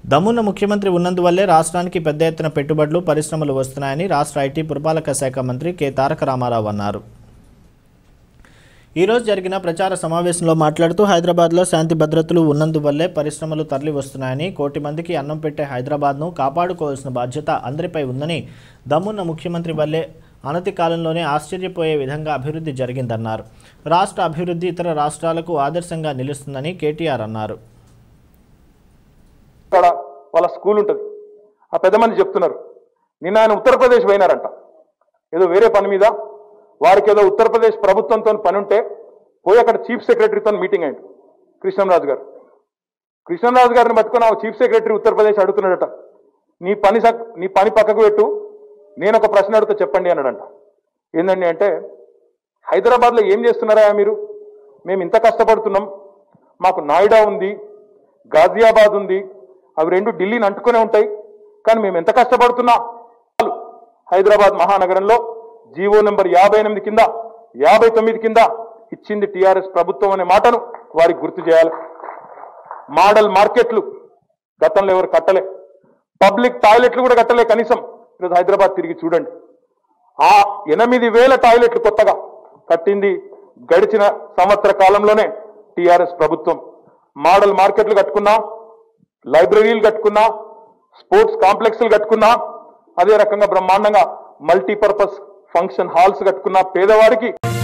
దమ్మున్న ముఖ్యమంత్రి ఉన్నందువల్లే రాష్ట్రానికి పెద్ద ఎత్తున పెట్టుబడులు పరిశ్రమలు వస్తున్నాయని రాష్ట్ర ఐటీ పురపాలక శాఖ మంత్రి కె తారక రామారావు అన్నారు ఈ రోజు జరిగిన ప్రచార సమావేశంలో మాట్లాడుతూ హైదరాబాద్లో శాంతి భద్రతలు ఉన్నందువల్లే పరిశ్రమలు తరలి వస్తున్నాయని కోటి మందికి అన్నం పెట్టే హైదరాబాద్ను కాపాడుకోవాల్సిన బాధ్యత అందరిపై ఉందని దమ్మున్న ముఖ్యమంత్రి వల్లే అనతి కాలంలోనే ఆశ్చర్యపోయే విధంగా అభివృద్ధి జరిగిందన్నారు రాష్ట్ర అభివృద్ధి ఇతర రాష్ట్రాలకు ఆదర్శంగా నిలుస్తుందని కేటీఆర్ అన్నారు అక్కడ వాళ్ళ స్కూల్ ఉంటుంది ఆ పెద్ద మంది చెప్తున్నారు నిన్న ఆయన ఉత్తరప్రదేశ్ పోయినారంట ఏదో వేరే పని మీద వారికి ఏదో ఉత్తరప్రదేశ్ ప్రభుత్వంతో పని ఉంటే పోయి అక్కడ చీఫ్ సెక్రటరీతో మీటింగ్ అయింది కృష్ణంరాజు గారు కృష్ణంరాజు గారిని పట్టుకుని ఆ చీఫ్ సెక్రటరీ ఉత్తరప్రదేశ్ అడుగుతున్నాడట నీ పని సక్ నీ పని పక్కకు పెట్టు నేను ఒక ప్రశ్న అడుగుతా చెప్పండి అన్నాడంట ఏందండి అంటే హైదరాబాద్లో ఏం చేస్తున్నారా మీరు మేము ఇంత కష్టపడుతున్నాం మాకు నాయిడా ఉంది గాజియాబాద్ ఉంది అవి రెండు ఢిల్లీని అంటుకునే ఉంటాయి కానీ మేము ఎంత కష్టపడుతున్నా చాలు. హైదరాబాద్ మహానగరంలో జీవో నెంబర్ యాభై ఎనిమిది కింద యాభై తొమ్మిది కింద ఇచ్చింది టీఆర్ఎస్ ప్రభుత్వం అనే మాటను వారికి గుర్తు చేయాలి మోడల్ మార్కెట్లు గతంలో ఎవరు కట్టలే పబ్లిక్ టాయిలెట్లు కూడా కట్టలే కనీసం ఈరోజు హైదరాబాద్ తిరిగి చూడండి ఆ ఎనిమిది వేల టాయిలెట్లు కొత్తగా కట్టింది గడిచిన సంవత్సర కాలంలోనే టీఆర్ఎస్ ప్రభుత్వం మోడల్ మార్కెట్లు కట్టుకున్నా లైబ్రరీలు కట్టుకున్నా స్పోర్ట్స్ కాంప్లెక్స్లు కట్టుకున్నా అదే రకంగా బ్రహ్మాండంగా మల్టీపర్పస్ ఫంక్షన్ హాల్స్ కట్టుకున్నా పేదవారికి